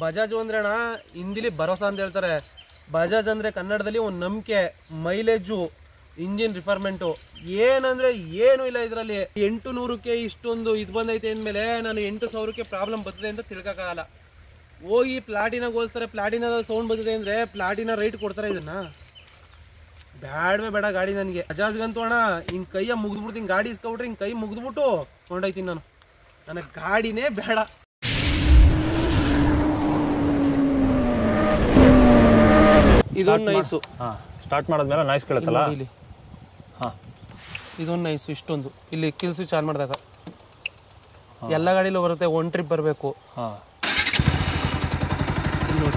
ಬಜಾಜ್ ಅಂದ್ರೆ ಅಣ್ಣ ಹಿಂದಿಲಿ ಭರೋಸಾ ಅಂತ ಹೇಳ್ತಾರೆ ಬಜಾಜ್ ಅಂದ್ರೆ ಕನ್ನಡದಲ್ಲಿ ಒಂದು ನಂಬಿಕೆ ಮೈಲೇಜು ಇಂಜಿನ್ ರಿಫರ್ಮೆಂಟು ಏನಂದ್ರೆ ಏನು ಇಲ್ಲ ಇದರಲ್ಲಿ ಎಂಟು ನೂರಕ್ಕೆ ಇಷ್ಟೊಂದು ಇದು ಬಂದೈತೆ ಅಂದಮೇಲೆ ನಾನು ಎಂಟು ಸಾವಿರಕ್ಕೆ ಪ್ರಾಬ್ಲಮ್ ಬರ್ತದೆ ಅಂತ ತಿಳ್ಕೊಕ್ಕಾಗಲ್ಲ ಹೋಗಿ ಪ್ಲಾಟಿನಾಗ ಹೋಲಿಸ್ತಾರೆ ಪ್ಲಾಟಿನದ ಸೌಂಡ್ ಬಂದಿದೆ ಅಂದ್ರೆ ಪ್ಲಾಟಿನ ರೈಟ್ ಕೊಡ್ತಾರೆ ಇದನ್ನ ಬ್ಯಾಡ್ವೇ ಬೇಡ ಗಾಡಿ ನನಗೆ ಬಜಾಜ್ಗಂತೂ ಅಣ್ಣ ಹಿಂಗೆ ಕೈಯ ಮುಗಿದ್ಬಿಡ್ತು ಹಿಂಗೆ ಗಾಡಿ ಇಸ್ಕೊಬಿಟ್ರೆ ಹಿಂಗೆ ಕೈ ಮುಗಿದ್ಬಿಟ್ಟು ಕೊಂಡೋಯ್ತೀನಿ ನಾನು ನನಗೆ ಗಾಡಿನೇ ಬೇಡ ಇದೊಂದು ನೈಸು ಹಾಂ ಸ್ಟಾರ್ಟ್ ಮಾಡಿದ್ಮೇಲೆ ನಾಯ್ಸ್ ಕೇಳುತ್ತಲ್ಲ ಇಲ್ಲಿ ಹಾಂ ಇದೊಂದು ನೈಸು ಇಷ್ಟೊಂದು ಇಲ್ಲಿ ಕಿಲ್ ಸ್ವಿಚ್ ಆನ್ ಮಾಡಿದಾಗ ಎಲ್ಲ ಗಾಡಿಲೂ ಬರುತ್ತೆ ಒನ್ ಟ್ರಿಪ್ ಬರಬೇಕು ಹಾಂ ಇಲ್ಲಿ ನೋಡಿ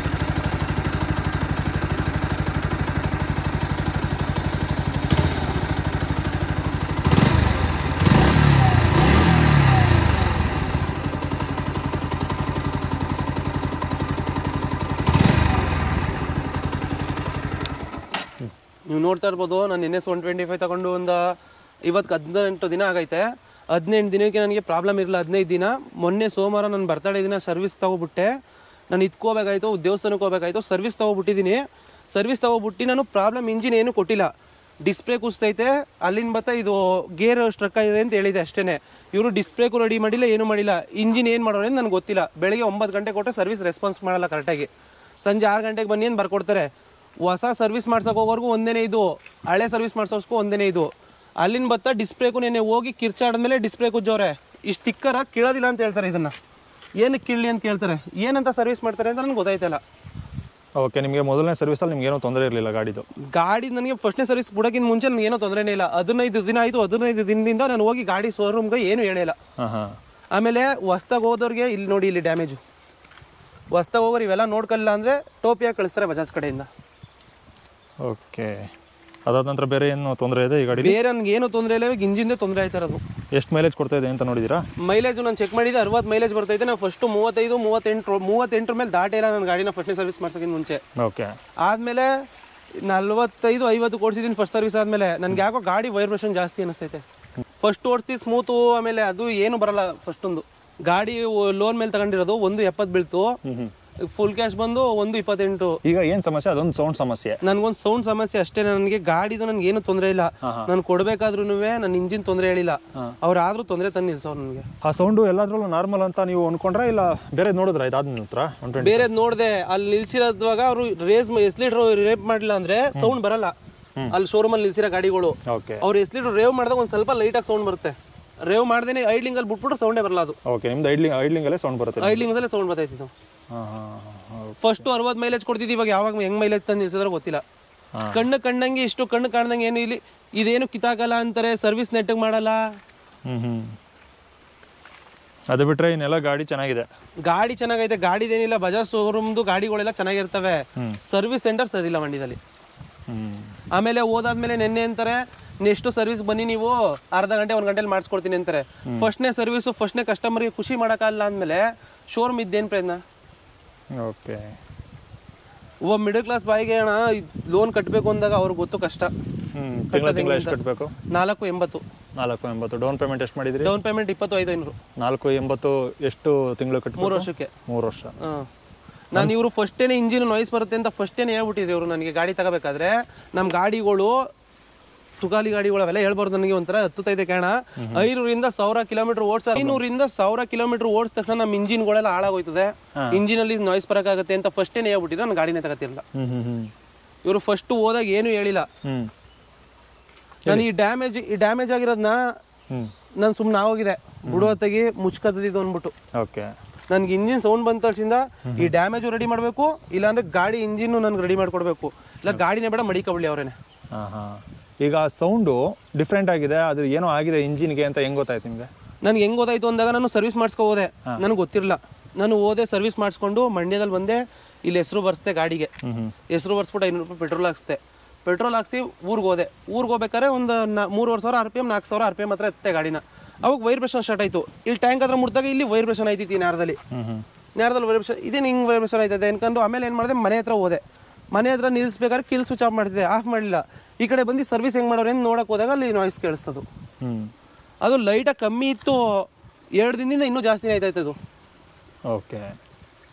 ನೀವು ನೋಡ್ತಾ ಇರ್ಬೋದು ನಾನು N S one twenty five ತಗೊಂಡು ಒಂದು ಇವತ್ತು ಹದಿನೆಂಟು ದಿನ ಆಗೈತೆ ಹದಿನೆಂಟು ದಿನಕ್ಕೆ ನನಗೆ ಪ್ರಾಬ್ಲಮ್ ಇರಲಿಲ್ಲ ಹದಿನೈದು ದಿನ ಮೊನ್ನೆ ಸೋಮವಾರ ನಾನು ಬರ್ತಡೇ ದಿನ ಸರ್ವಿಸ್ ತೊಗೊಬಿಟ್ಟೆ ನಾನು ಇದ್ಕೋಬೇಕಾಯ್ತು ದೇವಸ್ಥಾನಕ್ಕೆ ಹೋಗ್ಬೇಕಾಯ್ತು ಸರ್ವಿಸ್ ತೊಗೊಬಿಟ್ಟಿದ್ದೀನಿ ಸರ್ವಿಸ್ ತೊಗೊಬಿಟ್ಟು ನಾನು ಪ್ರಾಬ್ಲಮ್ ಇಂಜಿನ್ ಏನು ಕೊಟ್ಟಿಲ್ಲ ಡಿಸ್ಪ್ಲೇ ಕುಸ್ತೈತೆ ಅಲ್ಲಿಂದ ಬತ್ತ ಇದು ಗೇರ್ ಸ್ಟ್ರಕ್ ಆಗಿದೆ ಅಂತ ಹೇಳಿದೆ ಅಷ್ಟೇ ಇವರು ಡಿಸ್ಪ್ಲೇಗೂ ರೆಡಿ ಮಾಡಿಲ್ಲ ಏನು ಮಾಡಿಲ್ಲ ಇಂಜಿನ್ ಏನು ಮಾಡೋರು ಅಂತ ನನಗೆ ಗೊತ್ತಿಲ್ಲ ಬೆಳಗ್ಗೆ ಒಂಬತ್ತು ಗಂಟೆ ಕೊಟ್ಟರೆ ಸರ್ವಿಸ್ ರೆಸ್ಪಾನ್ಸ್ ಮಾಡಲ್ಲ ಕರೆಕ್ಟಾಗಿ ಸಂಜೆ ಆರು ಗಂಟೆಗೆ ಬನ್ನಿ ಅಂತ ಬರ್ಕೊಡ್ತಾರೆ ಹೊಸ ಸರ್ವಿಸ್ ಮಾಡ್ಸೋಕೆ ಹೋಗೋರ್ಗು ಒಂದೇನೇ ಇದು ಹಳೆ ಸರ್ವಿಸ್ ಮಾಡ್ಸೋಸ್ಗೂ ಒಂದೇನೇ ಇದು ಅಲ್ಲಿಂದ ಬತ್ತ ಡಿಸ್ಪ್ಲೇಗೂ ನೆನೆ ಹೋಗಿ ಕಿರ್ಚಾಡಿದ್ಮೇಲೆ ಡಿಸ್ಪ್ಲೇ ಕುಜ್ಜೋರೆ ಈ ಸ್ಟಿಕ್ಕರ ಕೀಳೋದಿಲ್ಲ ಅಂತ ಹೇಳ್ತಾರೆ ಇದನ್ನು ಏನಕ್ಕೆ ಕೀಳಲಿ ಅಂತ ಕೇಳ್ತಾರೆ ಏನಂತ ಸರ್ವಿಸ್ ಮಾಡ್ತಾರೆ ಅಂತ ನನಗೆ ಗೊತ್ತಾಯ್ತಲ್ಲ ಓಕೆ ನಿಮಗೆ ಮೊದಲನೇ ಸರ್ವಿಸಲ್ಲಿ ನಿಮ್ಗೆ ಏನೂ ತೊಂದರೆ ಇರಲಿಲ್ಲ ಗಾಡಿದು ಗಾಡಿ ನನಗೆ ಫಸ್ಟ್ನೇ ಸರ್ವಿಸ್ ಬಿಡೋಕ್ಕಿಂತ ಮುಂಚೆ ನನಗೆ ಏನೋ ತೊಂದರೆನೇ ಇಲ್ಲ ಹದಿನೈದು ದಿನ ಆಯಿತು ಹದಿನೈದು ದಿನದಿಂದ ನಾನು ಹೋಗಿ ಗಾಡಿ ಶೋರೂಮ್ಗೆ ಏನು ಹೇಳಿಲ್ಲ ಹಾಂ ಹಾಂ ಆಮೇಲೆ ಹೊಸ್ದಾಗಿ ಹೋದವ್ರಿಗೆ ಇಲ್ಲಿ ನೋಡಿ ಇಲ್ಲಿ ಡ್ಯಾಮೇಜು ಹೊಸ್ದಾಗಿ ಹೋಗೋರು ಇವೆಲ್ಲ ನೋಡ್ಕೊಳ್ಳಿಲ್ಲ ಅಂದರೆ ಟೋಪಿಯಾಗಿ ಕಳಿಸ್ತಾರೆ ಬಜಾಜ್ ಕಡೆಯಿಂದ ಓಕೆ ಅದಾದ ನಂತರ ಬೇರೆ ಏನು ತೊಂದರೆ ಇದೆ ಈ ಗಾಡಿ ಬೇರೆ ನನಗೆ ಏನು ತೊಂದರೆ ಇಲ್ಲ ಇವಾಗ ಇಂಜಿನ್ದೇ ತೊಂದರೆ ಆಯ್ತಾ ಇರೋದು ಎಷ್ಟು ಮೈಲೇಜ್ ಕೊಡ್ತಾ ಇದೆ ಅಂತ ನೋಡಿದ್ದೀರಾ ಮೈಲೇಜು ನಾನು ಚೆಕ್ ಮಾಡಿದ್ದೆ ಅರವತ್ತು ಮೈಲೇಜ್ ಬರ್ತೈತೆ ನಾನು ಫಸ್ಟು ಮೂವತ್ತೈದು ಮೂವತ್ತೆಂಟು ಮೂವತ್ತೆಂಟರ ಮೇಲೆ ದಾಟೇ ಇಲ್ಲ ನನ್ನ ಗಾಡಿನ ಫಸ್ಟ್ನೇ ಸರ್ವಿಸ್ ಮಾಡ್ಸೋಕ್ಕಿಂತ ಮುಂಚೆ ಓಕೆ ಆದಮೇಲೆ ನಲ್ವತ್ತೈದು ಐವತ್ತು ಕೊಡ್ಸಿದ್ದೀನಿ ಫಸ್ಟ್ ಸರ್ವಿಸ್ ಆದಮೇಲೆ ನನಗೆ ಯಾಕೋ ಗಾಡಿ ವೈಬ್ರೇಷನ್ ಜಾಸ್ತಿ ಅನಿಸ್ತೈತೆ ಫಸ್ಟ್ ಓಡಿಸ್ತಿ ಸ್ಮೂತು ಆಮೇಲೆ ಅದು ಏನು ಬರಲ್ಲ ಫಸ್ಟೊಂದು ಗಾಡಿ ಲೋನ್ ಮೇಲೆ ತಗೊಂಡಿರೋದು ಒಂದು ಎಪ್ಪತ್ತು ಬೀಳ್ತು ಹ್ಞೂ ಹ್ಞೂ ಫುಲ್ ಕ್ಯಾಶ್ ಬಂದು ಒಂದು ಇಪ್ಪತ್ತೆಂಟು ಈಗ ಏನು ಸಮಸ್ಯೆ ಅದೊಂದು ಸೌಂಡ್ ಸಮಸ್ಯೆ ನನ್ಗೊಂದು ಸೌಂಡ್ ಸಮಸ್ಯೆ ಅಷ್ಟೇ ನನಗೆ ಗಾಡಿದು ನನಗೆ ಏನು ತೊಂದರೆ ಇಲ್ಲ ನಾನು ಕೊಡ್ಬೇಕಾದ್ರೂ ನನ್ನ ಇಂಜಿನ್ ತೊಂದರೆ ಹೇಳಿಲ್ಲ ಅವ್ರು ಆದ್ರೂ ತೊಂದರೆ ತಂದು ನಿಲ್ಸವ್ರು ನನಗೆ ಆ ಸೌಂಡು ಎಲ್ಲಾದ್ರಲ್ಲೂ ನಾರ್ಮಲ್ ಅಂತ ನೀವು ಅನ್ಕೊಂಡ್ರಾ ಇಲ್ಲ ಬೇರೆ ನೋಡಿದ್ರ ಇದಾದ ನಂತರ ಒನ್ ಟ್ವೆಂಟಿ ಬೇರೆ ನೋಡ್ದೆ ಅಲ್ಲಿ ನಿಲ್ಸಿರೋದ್ವಾಗ ಅವರು ರೇಸ್ ಎಸ್ ಲೀಟರ್ ರೇಪ್ ಮಾಡಿಲ್ಲ ಅಂದ್ರೆ ಸೌಂಡ್ ಬರಲ್ಲ ಅಲ್ಲಿ ಶೋರೂಮ್ ಅಲ್ಲಿ ನಿಲ್ಸಿರೋ ಗಾಡಿಗಳು ಓಕೆ ಅವ್ರು ಎಸ್ ಲೀಟರ್ ರೇವ್ ಮಾಡಿದಾಗ ಒಂದು ಸ್ವಲ್ಪ ಲೈಟಾಗಿ ಸೌಂಡ್ ಬರುತ್ತೆ ರೇವ್ ಮಾಡ್ದೇನೆ ಐಡ್ಲಿಂಗ್ ಅಲ್ಲಿ ಬಿಟ್ಬಿಟ್ಟು ಸೌಂಡೇ ಬರಲ್ಲ ಅದು ಓಕೆ ನಿಮ್ದು ಐಡ್ಲಿಂಗ್ ಐಡ್ಲಿಂಗಲ್ಲೇ ಸೌಂಡ್ ಬರುತ್ತೆ ಐಡ್ಲಿಂಗ್ ಅಲ್ಲೇ ಸೌಂಡ್ ಬರ್ತೈತಿದ್ದು ಹಾಂ ಹಾಂ ಹಾಂ ಫಸ್ಟ್ ಅರವತ್ತು ಮೈಲೇಜ್ ಕೊಡ್ತಿದ್ದು ಇವಾಗ ಯಾವಾಗ ಹೆಂಗ್ ಮೈಲೇಜ್ ತಂದು ನಿಲ್ಸಿದ್ರೆ ಗೊತ್ತಿಲ್ಲ ಕಣ್ಣು ಕಣ್ಣಂಗೆ ಇಷ್ಟು ಕಣ್ಣು ಕಾಣ್ದಂಗೆ ಏನು ಇಲ್ಲಿ ಇದೇನು ಕಿತ್ತಾಕಲ್ಲ ಅಂತಾರೆ ಸರ್ವಿಸ್ ನೆಟ್ಟಿಗೆ ಮಾಡಲ್ಲ ಹ್ಞೂ ಹ್ಞೂ ಅದು ಬಿಟ್ಟರೆ ಇನ್ನೆಲ್ಲ ಗಾಡಿ ಚೆನ್ನಾಗಿದೆ ಗಾಡಿ ಚೆನ್ನಾಗೈತೆ ಗಾಡಿದೇನಿಲ್ಲ ಬಜಾಜ್ ಶೋರೂಮ್ದು ಗಾಡಿಗಳೆಲ್ಲ ಚೆನ್ನಾಗಿರ್ತವೆ ಸರ್ವಿಸ್ ಸೆಂಟರ್ ಸರಿಯಿಲ್ಲ ಮಂಡ್ಯದಲ್ಲಿ ಹ್ಞೂ ಆಮೇಲೆ ಓದಾದ್ಮೇಲೆ ನೆನ್ನೆ ಅಂತಾರೆ ನೆಕ್ಸ್ಟ್ ಸರ್ವಿಸ್ ಬನ್ನಿ ನೀವು ಅರ್ಧ ಗಂಟೆ ಒಂದು ಗಂಟೆಲಿ ಮಾಡಿಸ್ಕೊಡ್ತೀನಿ ಅಂತಾರೆ ಫಸ್ಟ್ನೇ ಸರ್ವಿಸು ಫಸ್ಟ್ನೇ ಕಸ್ಟಮರ್ಗೆ ಖುಷಿ ಮಾಡೋಕ್ಕಲ್ಲ ಅಂದಮೇಲೆ ಶೋರೂಮ್ ಇದ್ದೇನು ಪ್ರಯತ್ನ ಓಕೆ ಒಬ್ಬ ಮಿಡಲ್ ಕ್ಲಾಸ್ ಬಾಯಿಗೆ ಅಣ್ಣ ಲೋನ್ ಕಟ್ಟಬೇಕು ಅಂದಾಗ ಅವ್ರಿಗೆ ಗೊತ್ತು ಕಷ್ಟ ಹ್ಞೂ ತಿಂಗಳ ತಿಂಗಳ ಎಷ್ಟು ಕಟ್ಟಬೇಕು ನಾಲ್ಕು ಎಂಬತ್ತು ನಾಲ್ಕು ಎಂಬತ್ತು ಡೌನ್ ಪೇಮೆಂಟ್ ಎಷ್ಟು ಮಾಡಿದ್ರಿ ಡೌನ್ ಪೇಮೆಂಟ್ ಇಪ್ಪತ್ತು ಐದು ಐನೂರು ನಾಲ್ಕು ಎಂಬತ್ತು ಎಷ್ಟು ತಿಂಗಳು ಕಟ್ಬೇಕು ಮೂರು ವರ್ಷಕ್ಕೆ ಮೂರು ವರ್ಷ ಹಾಂ ನಾನು ಇವರು ಫಸ್ಟೇನೆ ಇಂಜಿನ್ ನಾಯ್ಸ್ ಬರುತ್ತೆ ಅಂತ ಫಸ್ಟೇನೆ ಹೇಳ್ಬಿಟ್ಟಿದ್ರು ಇವರು ನನಗೆ ಗಾಡಿ ತಗೋಬೇಕಾದ್ರೆ ನಮ್ಮ ಗಾಡಿಗಳು ತುಗಾಲಿ ಗಾಡಿಗಳು ಅವೆಲ್ಲ ಹೇಳ್ಬಾರ್ದು ನನಗೆ ಒಂಥರ ಹತ್ತುತ್ತೈತೆ ಕಾರಣ ಐನೂರಿಂದ ಸಾವಿರ ಕಿಲೋಮೀಟರ್ ಓಡಿಸ ಐನೂರಿಂದ ಸಾವಿರ ಕಿಲೋಮೀಟರ್ ಓಡಿದ ತಕ್ಷಣ ನಮ್ಮ ಇಂಜಿನ್ಗಳೆಲ್ಲ ಹಾಳಾಗೋಯ್ತದೆ ಇಂಜಿನ್ ಅಲ್ಲಿ ನಾಯ್ಸ್ ಬರೋಕ್ಕಾಗತ್ತೆ ಅಂತ ಫಸ್ಟೇನೆ ಹೇಳ್ಬಿಟ್ಟಿದ್ರೆ ನಾನು ಗಾಡಿನೇ ತಗೋತಿರಲಿಲ್ಲ ಹ್ಞೂ ಹ್ಞೂ ಹ್ಞೂ ಇವರು ಫಸ್ಟ್ ಹೋದಾಗ ಏನು ಹೇಳಿಲ್ಲ ಹ್ಞೂ ನಾನು ಈ ಡ್ಯಾಮೇಜ್ ಈ ಡ್ಯಾಮೇಜ್ ಆಗಿರೋದನ್ನ ಹ್ಞೂ ನಾನು ಸುಮ್ಮನೆ ಆಗೋಗಿದೆ ಬುಡುವತ್ತಾಗಿ ಮುಚ್ಕತ್ತಿದ್ದು ಅಂದ್ಬಿಟ್ಟು ಓಕೆ ನನ್ಗೆ ಇಂಜಿನ್ ಸೌಂಡ್ ಬಂದ ತಕ್ಷಣ ಈ ಡ್ಯಾಮೇಜು ರೆಡಿ ಮಾಡಬೇಕು ಇಲ್ಲಾಂದ್ರೆ ಗಾಡಿ ಇಂಜಿನ್ ನನ್ಗೆ ರೆಡಿ ಮಾಡ್ಕೊಡ್ಬೇಕು ಇಲ್ಲ ಗಾಡಿನೇ ಬೇಡ ಮಡಿಕಬಳ್ಳಿ ಅವರೇನೆ ಹಾಂ ಹಾಂ ಈಗ ಸೌಂಡು ಡಿಫ್ರೆಂಟ್ ಆಗಿದೆ ಅದು ಏನೋ ಆಗಿದೆ ಇಂಜಿನ್ಗೆ ಅಂತ ಹೆಂಗ್ ಗೊತ್ತಾಯ್ತು ನಿಮಗೆ ನನ್ಗೆ ಹೆಂಗ್ ಗೊತ್ತಾಯ್ತು ಅಂದಾಗ ನಾನು ಸರ್ವಿಸ್ ಮಾಡಿಸ್ಕೊ ಹೋದೆ ನನಗೆ ಗೊತ್ತಿರಲಿಲ್ಲ ನಾನು ಹೋದೆ ಸರ್ವಿಸ್ ಮಾಡಿಸ್ಕೊಂಡು ಮಂಡ್ಯದಲ್ಲಿ ಬಂದೆ ಇಲ್ಲಿ ಹೆಸರು ಬರ್ಸ್ದೆ ಗಾಡಿಗೆ ಹ್ಞೂ ಹ್ಞೂ ಹೆಸರು ಬರ್ಸ್ಬಿಟ್ಟು ಐನೂರು ರೂಪಾಯಿ ಪೆಟ್ರೋಲ್ ಹಾಕ್ಸ್ದೆ ಪೆಟ್ರೋಲ್ ಹಾಕ್ಸಿ ಊರಿಗೆ ಹೋದೆ ಊರಿಗೆ ಹೋಗ್ಬೇಕಾದ್ರೆ ಒಂದು ನಾ ಮೂರುವರೆ ಸಾವಿರ ಆರ್ ಪಿ ಎಮ್ ನಾಲ್ಕು ಸಾವಿರ ಆರ್ ಪಿ ಎಮ್ ಹತ್ರ ಎತ್ತೆ ಗಾಡಿನ ಅವಾಗ ವೈಬ್ರೇಷನ್ ಸ್ಟಾರ್ಟ್ ಆಯಿತು ಇಲ್ಲಿ ಟ್ಯಾಂಕ್ ಹತ್ರ ಮುಟ್ದಾಗ ಇಲ್ಲಿ ವೈಬ್ರೇಷನ್ ಆಯ್ತಿತ್ತು ಈ ನೇರದಲ್ಲಿ ಹ್ಞೂ ಹ್ಞೂ ನೇರದಲ್ಲಿ ವೈಬ್ರೇಷನ್ ಇದೇನು ಹಿಂಗೆ ವೈಬ್ರೇಷನ್ ಆಯ್ತದೆ ಅನ್ಕೊಂಡು ಆಮೇಲೆ ಏನು ಮಾಡಿದೆ ಮನೆ ಹತ್ರ ಹೋದೆ ಮನೆ ಹತ್ರ ನಿಲ್ಲಿಸ್ಬೇಕಾದ್ರೆ ಕಿಲ್ ಸ್ವಿಚ್ ಆಫ್ ಮಾಡ್ತಿದ್ದೆ ಆಫ್ ಮಾಡಲಿಲ್ಲ ಈ ಕಡೆ ಬಂದು ಸರ್ವಿಸ್ ಹೆಂಗೆ ಮಾಡೋರು ಅಂತ ನೋಡಕ್ಕೆ ಹೋದಾಗ ಅಲ್ಲಿ ನಾಯ್ಸ್ ಕೇಳಿಸ್ತದು ಹ್ಞೂ ಅದು ಲೈಟಾಗಿ ಕಮ್ಮಿ ಇತ್ತು ಎರಡು ದಿನದಿಂದ ಇನ್ನೂ ಜಾಸ್ತಿನೇ ಆಯ್ತಾಯ್ತು ಅದು okay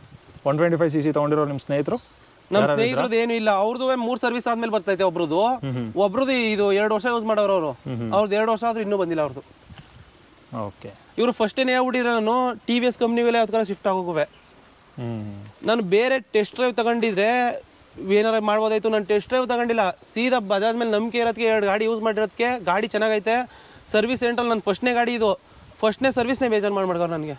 one twenty five C C ತೊಗೊಂಡಿರೋ ನಿಮ್ಮ ಸ್ನೇಹಿತರು ನಮ್ಮ ಸ್ನೇಹಿತರದ್ದು ಏನು ಇಲ್ಲ ಅವ್ರದ್ದು ಮೂರ್ ಸರ್ವಿಸ್ ಆದ್ಮೇಲೆ ಬರ್ತೈತೆ ಒಬ್ರದ್ದು ಒಬ್ರದ್ದು ಇದು ಎರಡು ವರ್ಷ ಯೂಸ್ ಮಾಡೋರು ಅವರು ಅವ್ರದ್ದು ಎರಡು ವರ್ಷ ಆದ್ರೂ ಇನ್ನೂ ಬಂದಿಲ್ಲ ಅವ್ರದ್ದು ಓಕೆ ಇವರು ಫಸ್ಟೇನೆ ಹೇಳ್ಬಿಟ್ಟಿದ್ರೆ ನಾನು ಟಿ ವಿ ಎಸ್ ಕಂಪ್ನಿಗಳೇ ಅದಕ್ಕೆ ಶಿಫ್ಟ್ ಆಗೋಗುವೆ ಹ್ಞೂ ನಾನು ಬೇರೆ ಟೆಸ್ಟ್ ಡ್ರೈವ್ ತಗೊಂಡಿದ್ರೆ ಏನಾರ ಮಾಡ್ಬೋದಾಯ್ತು ನಾನು ಟೆಸ್ಟ್ ಡ್ರೈವ್ ತಗೊಂಡಿಲ್ಲ ಸೀದಾ ಬಜಾಜ್ ಮೇಲೆ ನಂಬಿಕೆ ಇರೋದಕ್ಕೆ ಎರಡು ಗಾಡಿ ಯೂಸ್ ಮಾಡಿರೋದಕ್ಕೆ ಗಾಡಿ ಚೆನ್ನಾಗೈತೆ ಸರ್ವಿಸ್ ಸೆಂಟ್ರಲ್ಲಿ ನನ್ನ ಫಸ್ಟ್ನೇ ಗಾಡಿ ಇದು ಫಸ್ಟ್ನೇ ಸರ್ವಿಸ್ನೇ ಬೇಜಾರು ಮಾಡಿ ಮಾಡ್ಕೊಂಡು ನನಗೆ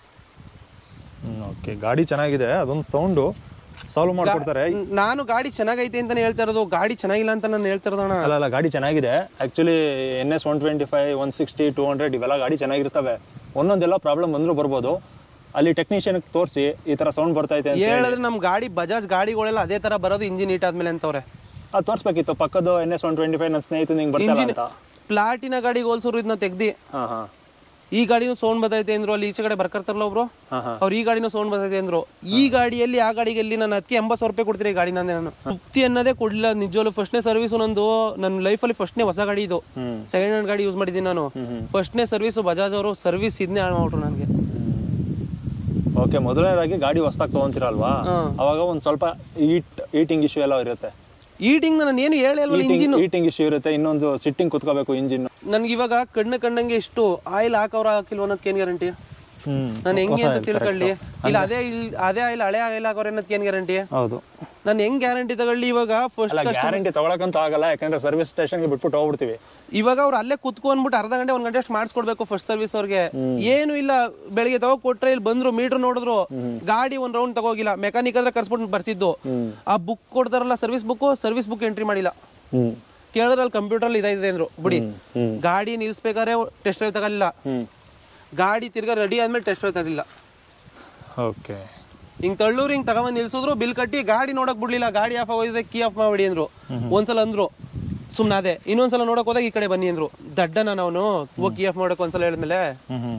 ಓಕೆ ಗಾಡಿ ಚೆನ್ನಾಗಿದೆ ಅದೊಂದು ಸೌಂಡು ಸಾಲ್ವ್ ಮಾಡ್ಕೊಡ್ತಾರೆ ನಾನು ಗಾಡಿ ಚೆನ್ನಾಗೈತೆ ಅಂತಾನೆ ಹೇಳ್ತಾ ಇರೋದು ಗಾಡಿ ಚೆನ್ನಾಗಿಲ್ಲ ಅಂತ ನಾನು ಹೇಳ್ತಾ ಇರೋದಣ್ಣ ಅಲ್ಲ ಅಲ್ಲ ಗಾಡಿ ಚೆನ್ನಾಗಿದೆ actually N S one twenty five one sixty two hundred ಇವೆಲ್ಲ ಗಾಡಿ ಚೆನ್ನಾಗಿರ್ತವೆ ಒಂದೊಂದೆಲ್ಲ ಪ್ರಾಬ್ಲಮ್ ಬಂದರೂ ಬರ್ಬೋದು ಅಲ್ಲಿ ಟೆಕ್ನಿಷಿಯನ್ಗೆ ತೋರಿಸಿ ಈ ಥರ ಸೌಂಡ್ ಬರ್ತೈತೆ ಅಂತ ಹೇಳಿದ್ರೆ ನಮ್ಮ ಗಾಡಿ ಬಜಾಜ್ ಗಾಡಿಗಳೆಲ್ಲ ಅದೇ ತರ ಬರೋದು ಇಂಜಿನ್ ಹೀಟ್ ಆದ್ಮೇಲೆ ಅಂತವ್ರೆ ಅದು ತೋರಿಸ್ಬೇಕಿತ್ತು ಪಕ್ಕದ N S one twenty five ನನ್ನ ಸ್ನೇಹಿತ ನಿಂಗೆ ಬರ್ತಾರ ಅಂತ ಪ್ಲಾಟಿನ ಗಾಡಿಗೆ ಹೋಲ್ಸೋರು ಇದನ್ನ ತೆಗ್ದಿ ಹಾಂ ಹಾಂ ಈ ಗಾಡಿನೂ ಸೌಂಡ್ ಬರ್ತೈತೆ ಅಂದ್ರು ಅಲ್ಲಿ ಈಚೆ ಕಡೆ ಬರ್ಕರ್ತಾರಲ್ಲ ಒಬ್ರು ಹಾಂ ಹಾಂ ಅವ್ರು ಈ ಗಾಡಿನೂ ಸೌಂಡ್ ಬರ್ತೈತೆ ಅಂದ್ರು ಈ ಗಾಡಿಯಲ್ಲಿ ಆ ಗಾಡಿಗೆ ಅಲ್ಲಿ ನಾನು ಅದಕ್ಕೆ ಎಂಬತ್ತು ಸಾವಿರ ರೂಪಾಯಿ ಕೊಡ್ತೀನಿ ಈ ಗಾಡಿ ನಂದೆ ನಾನು ತೃಪ್ತಿ ಅನ್ನೋದೇ ಕೊಡ್ಲಿಲ್ಲ ನಿಜವಲ್ಲೂ ಫಸ್ಟ್ನೇ ಸರ್ವಿಸು ನಂದು ನನ್ನ ಲೈಫಲ್ಲಿ ಫಸ್ಟ್ನೇ ಹೊಸ ಗಾಡಿ ಇದು ಹ್ಞೂ ಸೆಕೆಂಡ್ ಹ್ಯಾಂಡ್ ಗಾಡಿ ಯೂಸ್ ಮಾಡಿದ್ದೀನಿ ನಾನು ಫಸ್ಟ್ನೇ ಸರ್ವಿಸು ಬಜಾಜ್ ಅವರು ಸರ್ವಿಸ್ ಇದನ್ನೇ ಹಾಳು ಮಾಡ್ಬಿಟ್ರು ನನಗೆ ಓಕೆ ಮೊದಲನೇದಾಗಿ ಗಾಡಿ ಹೊಸ್ದಾಗಿ ತೊಗೊಂತೀರಲ್ವಾ ಹಾಂ. ಅವಾಗ ಒಂದು ಸ್ವಲ್ಪ ಈಟ್ ಈಟಿಂಗ್ ಇಶ್ಯೂ ಎಲ್ಲ ಇರುತ್ತೆ ಈಟಿಂಗ್ ನಾನು ಏನು ಹೇಳಿ ಅಲ್ವಲ್ಲ ಇಂಜಿನ್ ಈಟಿಂಗ್ ಇಶ್ಯೂ ಇರುತ್ತೆ ಇನ್ನೊಂದು ಸಿಟ್ಟಿಂಗ್ ಕುತ್ಕೋಬೇಕು ಇಂಜಿನ್ ನನ್ಗೆ ಇವಾಗ ಕಣ್ಣು ಕಂಡಂಗೆ ಎಷ್ಟು ಆಯಿಲ್ ಹಾಕವ್ರ ಹಾಕಿಲ್ವ ಅನ್ನೋದಕ್ಕೆ ಏನು ಗ್ಯಾರಂಟಿ ಹ್ಞೂ ನಾನು ಹೆಂಗೆ ಅಂತ ತಿಳ್ಕೊಳ್ಳಿ ಇಲ್ಲ ಅದೇ ಇಲ್ ಅದೇ ಆಯಿಲ್ ಹಳೆ ಆಯಿಲ್ ಹಾಕೋರು ಅನ್ನೋದಕ್ಕೆ ಏನು ಗ್ಯಾರಂಟಿ ಹೌದು ನಾನು ಹೆಂಗ್ ಗ್ಯಾರಂಟಿ ತಗೊಳ್ಳಿ ಇವಾಗ ಫಸ್ಟ್ ಅಲ್ಲ ಗ್ಯಾರಂಟಿ ತಗೊಳಕಂತೂ ಆಗಲ್ಲ ಯಾಕಂದ್ರೆ ಸರ್ವಿಸ್ ಸ್ಟೇಷನ್ಗೆ ಬಿಟ್ಬಿಟ್ಟು ಹೋಗ್ಬಿಡ್ತೀವಿ ಇವಾಗ ಅವ್ರು ಅಲ್ಲೇ ಕುತ್ಕೊ ಅಂದ್ಬಿಟ್ಟು ಅರ್ಧ ಗಂಟೆ ಒಂದ್ ಗಂಟೆ ಅಷ್ಟು ಮಾಡಿಸ್ಕೊಡ್ಬೇಕು ಫಸ್ಟ್ ಸರ್ವಿಸ್ ಅವ್ರಿಗೆ ಏನು ಇಲ್ಲ ಬೆಳಿಗ್ಗೆ ತಗೋ ಕೊಟ್ರೆ ಇಲ್ಲಿ ಬಂದ್ರು ಮೀಟರ್ ನೋಡಿದ್ರು ಗಾಡಿ ಒಂದ್ ರೌಂಡ್ ತಗೋಗಿಲ್ಲ ಮೆಕ್ಯಾನಿಕ್ ಆದ್ರೆ ಕರ್ಸ್ಬಿಟ್ಟು ಬರ್ಸಿದ್ದು ಆ ಬುಕ್ ಕೊಡ್ತಾರಲ್ಲ service book service book entry ಮಾಡಿಲ್ಲ ಹ್ಞೂ ಕೇಳಿದ್ರೆ ಅಲ್ಲಿ ಕಂಪ್ಯೂಟರ್ ಇದಾಗಿದೆ ಅಂದ್ರು ಬಿಡಿ ಹ್ಮ್. ಗಾಡಿ ನಿಲ್ಸ್ಬೇಕಾದ್ರೆ ಟೆಸ್ಟ್ ಡ್ರೈವ್ ತಗೊಳ್ಳಿಲ್ಲ ಹ್ಞೂ ಗಾಡಿ ತಿರ್ಗಾ ರೆಡಿ ಆದ್ಮೇಲೆ ಟೆಸ್ಟ್ ಡ್ರೈವ್ ತರಲಿಲ್ಲ ಓಕೆ ಹಿಂಗ್ ತಳ್ಳೂರು ಹಿಂಗ್ ತಗೊಂಬಂದ್ ನಿಲ್ಸಿದ್ರು ಬಿಲ್ ಕಟ್ಟಿ ಗಾಡಿ ನೋಡಕ್ ಬಿಡ್ಲಿಲ್ಲ ಗಾಡಿ ಆಫ್ ಆಗೋಗಿದೆ ಕೀ ಆಫ್ ಮಾಡಿ ಅಂದ್ರು ಒಂದ್ಸಲ ಅಂದ್ರು ಸುಮ್ನೆ ಅದೇ ಇನ್ನೊಂದ್ಸಲ ನೋಡಕ್ ಹೋದಾಗ ಈ ಕಡೆ ಬನ್ನಿ ಅಂದ್ರು ದಡ್ಡ ನಾನು ಅವನು ಹೋಗಿ ಕೀ ಆಫ್ ಮಾಡಕ್ ಒಂದ್ಸಲ ಹೇಳಿದ್ಮೇಲೆ ಹ್ಞೂ ಹ್ಞೂ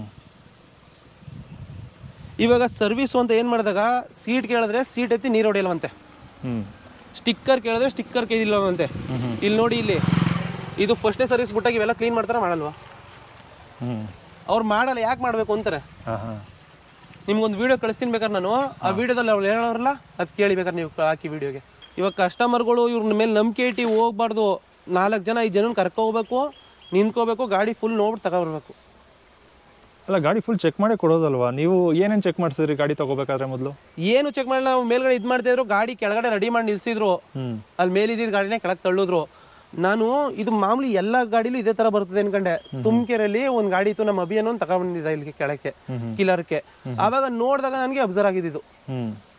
ಇವಾಗ ಸರ್ವಿಸ್ ಅಂತ ಏನ್ ಮಾಡಿದಾಗ ಸೀಟ್ ಕೇಳಿದ್ರೆ ಸೀಟ್ ಎತ್ತಿ ನೀರು ಹೊಡೆಯಲ್ವಂತೆ ಹ್ಞೂ ಸ್ಟಿಕ್ಕರ್ ಕೇಳಿದ್ರೆ ಸ್ಟಿಕ್ಕರ್ ಕೇಳಿಲ್ಲವಂತೆ ಇಲ್ಲಿ ನೋಡಿ ಇಲ್ಲಿ ಇದು ಫಸ್ಟ್ನೇ ಸರ್ವಿಸ್ ಬಿಟ್ಟಾಗ ಇವೆಲ್ಲ ಕ್ಲೀನ್ ಮಾಡ್ತಾರ ಮಾಡಲ್ವಾ ಹ್ಞೂ ಅವ್ರು ಮಾಡಲ್ಲ ಯಾಕೆ ಮಾಡ್ಬೇಕು ಅಂತಾರೆ ಹಾಂ ಹಾಂ ನಿಮ್ಗೊಂದು ವಿಡಿಯೋ ಕಳಿಸ್ತೀನಿ ಬೇಕಾದ್ರೆ ನಾನು ಆ ವಿಡಿಯೋದಲ್ಲಿ ಅವ್ರು ಹೇಳೋರಲ್ಲ ಅದು ಕೇಳಿ ಬೇಕಾದ್ರೆ ನೀವು ಹಾಕಿ ವಿಡಿಯೋಗೆ ಇವಾಗ ಕಸ್ಟಮರ್ಗಳು ಇವ್ರ ಮೇಲೆ ನಂಬಿಕೆ ಇಟ್ಟು ಹೋಗ್ಬಾರ್ದು ನಾಲ್ಕು ಜನ ಐದು ಜನ ಕರ್ಕೊ ಹೋಗ್ಬೇಕು ನಿಂತ್ಕೋಬೇಕು ಗಾಡಿ ಫುಲ್ ನೋಡ್ಬಿಟ್ಟು ತಗೊಬರ್ಬೇಕು ಅಲ್ಲ ಗಾಡಿ ಫುಲ್ ಚೆಕ್ ಮಾಡೇ ಕೊಡೋದಲ್ವಾ ನೀವು ಏನೇನು ಚೆಕ್ ಮಾಡಿಸಿದ್ರಿ ಗಾಡಿ ತಗೋಬೇಕಾದ್ರೆ ಮೊದಲು ಏನು ಚೆಕ್ ಮಾಡಲ್ಲ ನಾವು ಮೇಲ್ಗಡೆ ಇದು ಮಾಡ್ತಿದ್ರು ಗಾಡಿ ಕೆಳಗಡೆ ರೆಡಿ ಮಾಡಿ ನಿಲ್ಸಿದ್ರು ಹ್ಞೂ ಅಲ್ಲಿ ಮೇಲಿದ್ದ ಗಾಡಿನೇ ಕೆಳಗೆ ತಳ್ಳಿದ್ರು ನಾನು ಇದು ಮಾಮೂಲಿ ಎಲ್ಲ ಗಾಡಿಲೂ ಇದೇ ತರ ಬರ್ತದೆ ಅನ್ಕೊಂಡೆ ತುಮಕೂರಲ್ಲಿ ಒಂದು ಗಾಡಿ ಇತ್ತು ನಮ್ಮ ಅಭಿಯನ್ನೋ ಒಂದು ತಗೊಂಡಿದ್ದ ಇಲ್ಲಿ ಕೆಳಕ್ಕೆ ಕಿಲರ್ಗೆ ಆವಾಗ ನೋಡಿದಾಗ ನನಗೆ ಅಬ್ಸರ್ವ್ ಆಗಿದ್ದು ಹ್ಞೂ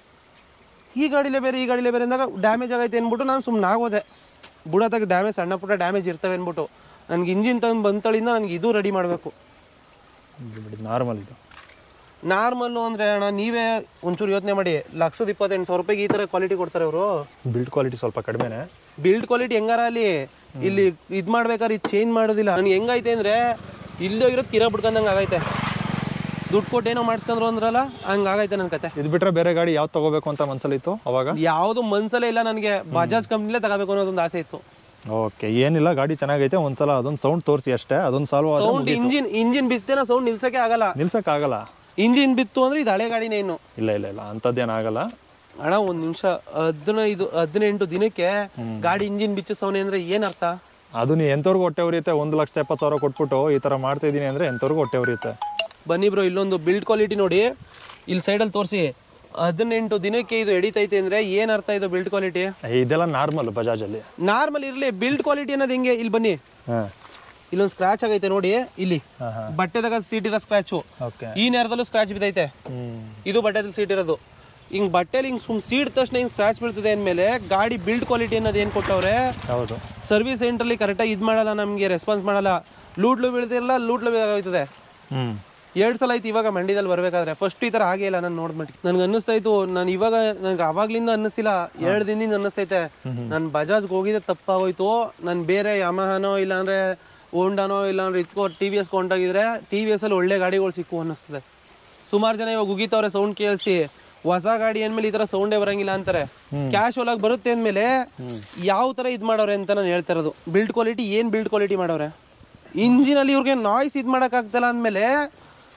ಈ ಗಾಡಿಲೇ ಬೇರೆ ಈ ಗಾಡಿಲೇ ಬೇರೆ ಅಂದಾಗ ಡ್ಯಾಮೇಜ್ ಆಗೈತೆ ಅಂದ್ಬಿಟ್ಟು ನಾನು ಸುಮ್ಮನೆ ಆಗೋದೆ ಬುಡತಾಗ ಡ್ಯಾಮೇಜ್ ಸಣ್ಣ ಪುಟ್ಟ ಡ್ಯಾಮೇಜ್ ಇರ್ತವೆ ಅಂದ್ಬಿಟ್ಟು ನನಗೆ ಇಂಜಿನ್ ತಂದು ಬಂತಳಿಂದ ನನಗೆ ಇದು ರೆಡಿ ಮಾಡಬೇಕು ಬಿಡಿ ನಾರ್ಮಲ್ ಇದು ನಾರ್ಮಲ್ಲು ಅಂದರೆ ಅಣ್ಣ ನೀವೇ ಒಂಚೂರು ಯೋಚನೆ ಮಾಡಿ ಲಕ್ಷದ ಇಪ್ಪತ್ತೆಂಟು ಸಾವಿರ ರೂಪಾಯಿಗೆ ಈ ಥರ ಕ್ವಾಲಿಟಿ ಕೊಡ್ತಾರೆ ಅವರು ಬಿಲ್ಡ್ ಕ್ವಾಲಿಟಿ ಸ್ವಲ್ಪ ಕಡಿಮೆನೇ ಬಿಲ್ಡ್ ಕ್ವಾಲಿಟಿ ಹೆಂಗಾರ ಅಲ್ಲಿ ಇಲ್ಲಿ ಇದು ಮಾಡ್ಬೇಕಾದ್ರೆ ಇದು ಚೇಂಜ್ ಮಾಡೋದಿಲ್ಲ ನನಗೆ ಹೆಂಗೈತೆ ಅಂದರೆ ಇಲ್ಲೋ ಇರೋದು ಕಿರ ಬಿಡ್ಕೊಂಡಂಗೆ ಆಗೈತೆ ದುಡ್ಡು ಕೊಟ್ಟು ಏನೋ ಮಾಡಿಸ್ಕೊಂಡ್ರು ಅಂದ್ರಲ್ಲ ಹಂಗೆ ಆಗೈತೆ ನನ್ನ ಕತೆ ಇದು ಬಿಟ್ರೆ ಬೇರೆ ಗಾಡಿ ಯಾವ್ದು ತಗೋಬೇಕು ಅಂತ ಮನ್ಸಲ್ಲಿತ್ತು ಅವಾಗ ಯಾವುದು ಮನ್ಸಲ್ಲೇ ಇಲ್ಲ ನನಗೆ ಬಜಾಜ್ ಕಂಪ್ನಿಲೇ ತಗೋಬೇಕು ಅನ್ನೋದೊಂದು ಆಸೆ ಇತ್ತು ಓಕೆ ಏನಿಲ್ಲ ಗಾಡಿ ಚೆನ್ನಾಗೈತೆ ಒಂದ್ಸಲ ಅದೊಂದು ಸೌಂಡ್ ತೋರಿಸಿ ಅಷ್ಟೇ ಅದೊಂದು ಸಾಲ್ವ್ ಆದ್ರೆ ಸೌಂಡ್ ಇಂಜಿನ್ ಇಂಜಿನ್ ಬಿತ್ತೇನ ಸೌಂಡ್ ನಿಲ್ಸಕ್ಕೆ ಆಗಲ್ಲ ನಿಲ್ಸಕ್ಕಾಗಲ್ಲ ಇಂಜಿನ್ ಬಿತ್ತು ಅಂದ್ರೆ ಇದು ಹಳೆ ಗಾಡಿನೇ ಇನ್ನು ಇಲ್ಲ ಇಲ್ಲ ಇಲ್ಲ ಅಂಥದ್ದೇನಾಗಲ್ಲ ಅಣ್ಣ ಒಂದ್ ನಿಮಿಷ ಹದಿನೈದು ಹದಿನೆಂಟು ದಿನಕ್ಕೆ ಗಾಡಿ ಇಂಜಿನ್ ಬಿಚ್ಚಿಸವನೆ ಅಂದ್ರೆ ಏನ್ ಅರ್ಥ ಅದು ನೀವು ಎಂಥವ್ರಿಗೂ ಹೊಟ್ಟೆ ಉರಿಯುತ್ತೆ ಒಂದು ಲಕ್ಷ ಎಪ್ಪತ್ತು ಸಾವಿರ ಕೊಟ್ಬಿಟ್ಟು ಈ ಥರ ಮಾಡ್ತಾ ಇದ್ದೀನಿ ಅಂದರೆ ಎಂಥವ್ರಿಗೂ ಹೊಟ್ಟೆ ಉರಿಯುತ್ತೆ ಬನ್ನಿ ಬ್ರೋ ಇಲ್ಲೊಂದು ಬಿಲ್ಡ್ ಕ್ವಾಲಿಟಿ ನೋಡಿ ಇಲ್ಲಿ ಸೈಡಲ್ಲಿ ತೋರಿಸಿ ಹದಿನೆಂಟು ದಿನಕ್ಕೆ ಇದು ಎಡಿತೈತೆ ಅಂದ್ರೆ ಏನ್ ಅರ್ಥ ಇದು ಬಿಲ್ಡ್ ಕ್ವಾಲಿಟಿ ಇದೆಲ್ಲ ನಾರ್ಮಲ್ ಬಜಾಜಲ್ಲಿ ನಾರ್ಮಲ್ ಇರ್ಲಿ ಬಿಲ್ಡ್ ಕ್ವಾಲಿಟಿ ಅನ್ನೋದು ಹೆಂಗೆ ಇಲ್ಲಿ ಬನ್ನಿ ಹಾಂ ಇಲ್ಲೊಂದು ಸ್ಕ್ರಾಚ್ ಆಗೈತೆ ನೋಡಿ ಇಲ್ಲಿ ಹಾಂ ಹಾಂ ಬಟ್ಟೆದಾಗ ಸೀಟ್ ಇರೋ ಸ್ಕ್ರಾಚು ಓಕೆ ಈ ನೇರದಲ್ಲೂ ಸ್ಕ್ರಾಚ್ ಬಿದ್ದೈತೆ ಹ್ಞೂ ಇದು ಬಟ್ಟೆದಲ್ಲಿ ಸೀಟ್ ಇರೋದು ಹಿಂಗ್ ಬಟ್ಟೆಲಿ ಹಿಂಗ್ ಸುಮ್ ಸೀಟ್ ತಕ್ಷಣ ಹಿಂಗ್ ಸ್ಕ್ರಾಚ್ ಬೀಳ್ತದೆ ಅಂದಮೇಲೆ ಗಾಡಿ ಬಿಲ್ಡ್ ಕ್ವಾಲಿಟಿ ಅನ್ನೋದು ಏನು ಕೊಟ್ಟವ್ರೆ ಹೌದು ಸರ್ವಿಸ್ ಸೆಂಟ್ರಲ್ಲಿ ಕರೆಕ್ಟಾಗಿ ಇದು ಮಾಡಲ್ಲ ನಮಗೆ ರೆಸ್ಪಾನ್ಸ್ ಮಾಡಲ್ಲ ಲೂಟ್ಲು ಬೀಳ್ತಿರಲ್ಲ ಲೂಟ್ಲು ಬೀಳಾಗೋಯ್ತದೆ ಹ್ಞೂ ಎರಡು ಸಲ ಆಯ್ತು ಇವಾಗ ಮಂಡ್ಯದಲ್ಲಿ ಬರಬೇಕಾದ್ರೆ ಫಸ್ಟ್ ಈ ಥರ ಆಗೇ ಇಲ್ಲ ನಾನು ನೋಡ್ಬಿಟ್ಟು ನನಗೆ ಅನ್ನಿಸ್ತಾ ಇತ್ತು ನಾನು ಇವಾಗ ನನಗೆ ಅವಾಗ್ಲಿಂದ ಅನ್ನಿಸಿಲ್ಲ ಎರಡು ದಿನದಿಂದ ಅನ್ನಿಸ್ತೈತೆ ನಾನು ಬಜಾಜ್ಗೆ ಹೋಗಿದ್ದೆ ತಪ್ಪಾಗೋಯ್ತು ನಾನು ಬೇರೆ ಯಮಹನೋ ಇಲ್ಲಾಂದ್ರೆ ಹೋಂಡಾನೋ ಇಲ್ಲಾಂದ್ರೆ ಇತ್ಕೋ ಟಿ ವಿ ಎಸ್ ಕೊಂಡೋಗಿದ್ರೆ ಟಿ ವಿ ಎಸ್ ಅಲ್ಲಿ ಒಳ್ಳೆ ಗಾಡಿಗಳು ಸಿಕ್ಕು ಅನ್ನಿಸ್ತದೆ ಸುಮಾರು ಜನ ಇವಾಗ ಉಗಿತವ್ರೆ ಸೌಂಡ್ ಕೇಳಿಸಿ ಹೊಸ ಗಾಡಿ ಅಂದ್ಮೇಲೆ ಈ ಥರ ಸೌಂಡೇ ಬರಂಗಿಲ್ಲ ಅಂತಾರೆ ಕ್ಯಾಶ್ ಒಳಗೆ ಬರುತ್ತೆ ಅಂದಮೇಲೆ ಯಾವ ಥರ ಇದು ಮಾಡವ್ರೆ ಅಂತ ನಾನು ಹೇಳ್ತಾ ಇರೋದು ಬಿಲ್ಡ್ ಕ್ವಾಲಿಟಿ ಏನು ಬಿಲ್ಡ್ ಕ್ವಾಲಿಟಿ ಮಾಡವ್ರೆ ಇಂಜಿನಲ್ಲಿ ಇವ್ರಿಗೆ ನಾಯ್ಸ್ ಇದು ಮಾಡೋಕ್ಕಾಗ್ತಲ್ಲ ಅಂದಮೇಲೆ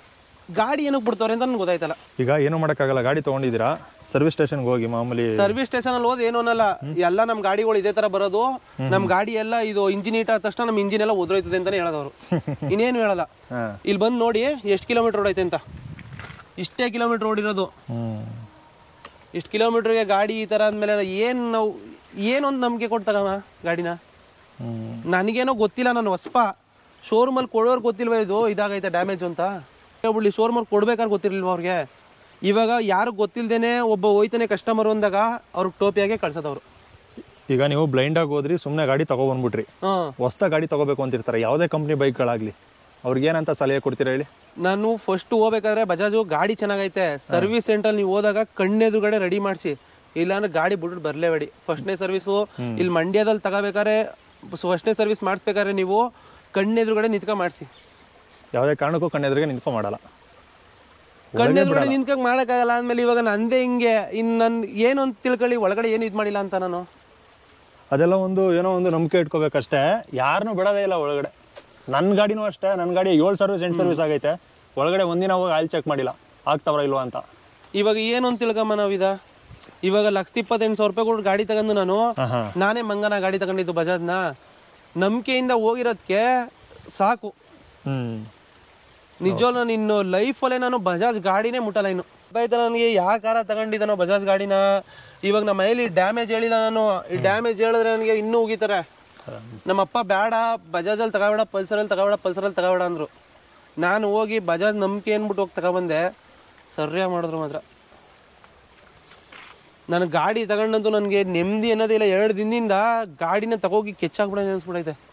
ಗಾಡಿ ಏನಕ್ಕೆ ಬಿಡ್ತವ್ರೆ ಅಂತ ನನ್ಗೆ ಗೊತ್ತಾಯ್ತಲ್ಲ ಈಗ ಏನು ಮಾಡೋಕ್ಕಾಗಲ್ಲ ಗಾಡಿ ತೊಗೊಂಡಿದ್ದೀರಾ ಸರ್ವಿಸ್ ಸ್ಟೇಷನ್ಗೆ ಹೋಗಿ ಮಾಮೂಲಿ ಸರ್ವಿಸ್ ಸ್ಟೇಷನ್ ಅಲ್ಲಿ ಹೋದ್ ಏನು ಅನ್ನಲ್ಲ ಎಲ್ಲ ನಮ್ಮ ಗಾಡಿಗಳು ಇದೇ ತರ ಬರೋದು ನಮ್ಮ ಗಾಡಿ ಎಲ್ಲ ಇದು ಇಂಜಿನ್ ಹೀಟ್ ಆದ ತಕ್ಷಣ ನಮ್ಮ ಇಂಜಿನ್ ಎಲ್ಲ ಉದ್ರೋಯ್ತದೆ ಅಂತಾನೆ ಹೇಳೋದವ್ರು ಇನ್ನೇನು ಹೇಳಲ್ಲ ಹಾಂ ಇಲ್ಲಿ ಬಂದು ನೋಡಿ ಎಷ್ಟು ಕಿಲೋಮೀಟರ್ ಓಡೈತೆ ಅಂತ ಇಷ್ಟೇ ಕಿಲೋಮೀಟರ್ ಓಡಿರೋದು ಹ್ಞೂ ಇಷ್ಟು ಕಿಲೋಮೀಟರ್ಗೆ ಗಾಡಿ ಈ ಥರ ಅಂದಮೇಲೆ ಏನು ನಾವು ಏನೊಂದು ನಂಬಿಕೆ ಕೊಡ್ತಾಗಮ್ಮ ಗಾಡಿನ ಹ್ಞೂ ನನಗೇನೋ ಗೊತ್ತಿಲ್ಲ ನಾನು ಹೊಸ್ಪ ಶೋರೂಮಲ್ಲಿ ಕೊಡೋರು ಗೊತ್ತಿಲ್ವ ಇದು ಇದಾಗೈತೆ ಡ್ಯಾಮೇಜ್ ಅಂತ ಹೇಳ್ಬಿಡ್ಲಿ ಶೋರೂಮಲ್ಲಿ ಕೊಡ್ಬೇಕಾದ್ರೆ ಗೊತ್ತಿರ್ಲಿಲ್ವ ಅವ್ರಿಗೆ ಇವಾಗ ಯಾರು ಗೊತ್ತಿಲ್ದೇನೆ ಒಬ್ಬ ಹೋಯ್ತಾನೆ ಕಸ್ಟಮರ್ ಅಂದಾಗ ಅವ್ರಿಗೆ ಟೋಪಿಯಾಗೆ ಕಳ್ಸೋದವ್ರು ಈಗ ನೀವು ಬ್ಲೈಂಡಾಗಿ ಹೋದ್ರಿ ಸುಮ್ಮನೆ ಗಾಡಿ ತೊಗೊಬಂದ್ಬಿಟ್ರಿ ಹಾಂ ಹೊಸ್ತ ಗಾಡಿ ತೊಗೋಬೇಕು ಅಂತಿರ್ತಾರೆ ಯಾವುದೇ ಕಂಪ್ನಿ ಬೈಕ್ಗಳಾಗಲಿ ಅವ್ರಿಗೇನಂತ ಸಲಹೆ ಕೊಡ್ತೀರಾ ಹೇಳಿ ನಾನು ಫಸ್ಟ್ ಹೋಗ್ಬೇಕಾದ್ರೆ ಬಜಾಜು ಗಾಡಿ ಚೆನ್ನಾಗೈತೆ ಸರ್ವಿಸ್ ಸೆಂಟ್ರಲ್ಲಿ ನೀವು ಹೋದಾಗ ಕಣ್ಣೆದುರುಗಡೆ ರೆಡಿ ಮಾಡಿಸಿ ಇಲ್ಲಾಂದ್ರೆ ಗಾಡಿ ಬಿಟ್ಬಿಟ್ಟು ಬರಲೇಬೇಡಿ ಫಸ್ಟ್ನೇ ಸರ್ವಿಸು ಇಲ್ಲಿ ಮಂಡ್ಯದಲ್ಲಿ ತಗೋಬೇಕಾದ್ರೆ ಫಸ್ಟ್ನೇ ಸರ್ವಿಸ್ ಮಾಡಿಸ್ಬೇಕಾದ್ರೆ ನೀವು ಕಣ್ಣೆದುರುಗಡೆ ನಿಂತ್ಕೊ ಮಾಡಿಸಿ ಯಾವುದೇ ಕಾರಣಕ್ಕೂ ಕಣ್ಣೆದ್ರಿಗೆ ನಿಂತ್ಕೊ ಮಾಡಲ್ಲ ಕಣ್ಣೆದುರುಗಡೆ ನಿಂತ್ಕೊಂಡ್ ಮಾಡೋಕ್ಕಾಗಲ್ಲ ಅಂದಮೇಲೆ ಇವಾಗ ನಂದೇ ಹಿಂಗೆ ಇನ್ನು ನನ್ನ ಏನು ಅಂತ ತಿಳ್ಕೊಳ್ಳಿ ಒಳಗಡೆ ಏನು ಇದು ಮಾಡಿಲ್ಲ ಅಂತ ನಾನು ಅದೆಲ್ಲ ಒಂದು ಏನೋ ಒಂದು ನಂಬಿಕೆ ಇಟ್ಕೋಬೇಕಷ್ಟೇ ಯಾರನ್ನೂ ಬಿಡೋದೇ ಇಲ್ಲ ಒಳಗಡೆ ನನ್ನ ಗಾಡಿನೂ ಅಷ್ಟೇ ನನ್ನ ಗಾಡಿ ಏಳು ಸರ್ವಿಸ್ ಎಂಟು ಸರ್ವಿಸ್ ಆಗೈತೆ ಒಳಗಡೆ ಒಂದಿನ ಹೋಗಿ ಆಯಿಲ್ ಚೆಕ್ ಮಾಡಿಲ್ಲ ಆಗ್ತಾವ್ರ ಇಲ್ವಾ ಅಂತ ಇವಾಗ ಏನು ಅಂತ ತಿಳ್ಕೊಂಬ ನಾವಿದ ಇವಾಗ ಲಕ್ಷದ ಇಪ್ಪತ್ತೆಂಟು ಸಾವಿರ ರೂಪಾಯಿ ಕೊಟ್ಟು ಗಾಡಿ ತಗೊಂಡು ನಾನು ಹಾಂ ಹಾಂ ನಾನೇ ಮಂಗನ ಗಾಡಿ ತಗೊಂಡಿದ್ದು ಬಜಾಜ್ನ ನಂಬಿಕೆಯಿಂದ ಹೋಗಿರೋದಕ್ಕೆ ಸಾಕು ಹ್ಞೂ ನಿಜವಲ್ಲ ನಿನ್ನ ಲೈಫಲ್ಲೇ ನಾನು ಬಜಾಜ್ ಗಾಡಿನೇ ಮುಟ್ಟಲ್ಲ ಇನ್ನು ಆಯ್ತಾ ನನಗೆ ಯಾವ ಕಾರ ತಗೊಂಡಿದ್ದಾನೋ ಬಜಾಜ್ ಗಾಡಿನ ಇವಾಗ ನಮ್ಮ ಮನೇಲಿ ಡ್ಯಾಮೇಜ್ ಹೇಳಿಲ್ಲ ನಾನು ಈ ಡ್ಯಾಮೇಜ್ ಹೇಳಿದ್ರೆ ನನಗೆ ಇನ್ನೂ ಉಗಿತಾರೆ ನಮ್ಮಪ್ಪ ಬೇಡ ಬಜಾಜಲ್ಲಿ ತಗೋಬೇಡ ಪಲ್ಸರಲ್ಲಿ ತಗೋಬೇಡ ಪಲ್ಸರಲ್ಲಿ ತಗೋಬೇಡ ಅಂದರು ನಾನು ಹೋಗಿ ಬಜಾಜ್ ನಂಬಿಕೆ ಅಂದ್ಬಿಟ್ಟು ಹೋಗಿ ತಗೊಬಂದೆ ಸರಿಯಾಗಿ ಮಾಡಿದ್ರು ಮಾತ್ರ ನಾನು ಗಾಡಿ ತಗೊಂಡಂತೂ ನನಗೆ ನೆಮ್ಮದಿ ಅನ್ನೋದೇ ಇಲ್ಲ ಎರಡು ದಿನದಿಂದ ಗಾಡಿನ ತಗೋಗಿ ಕೆಚ್ಚಾಕ್ಬಿಡ ಅನ್ಸ್ಬಿಡೈತೆ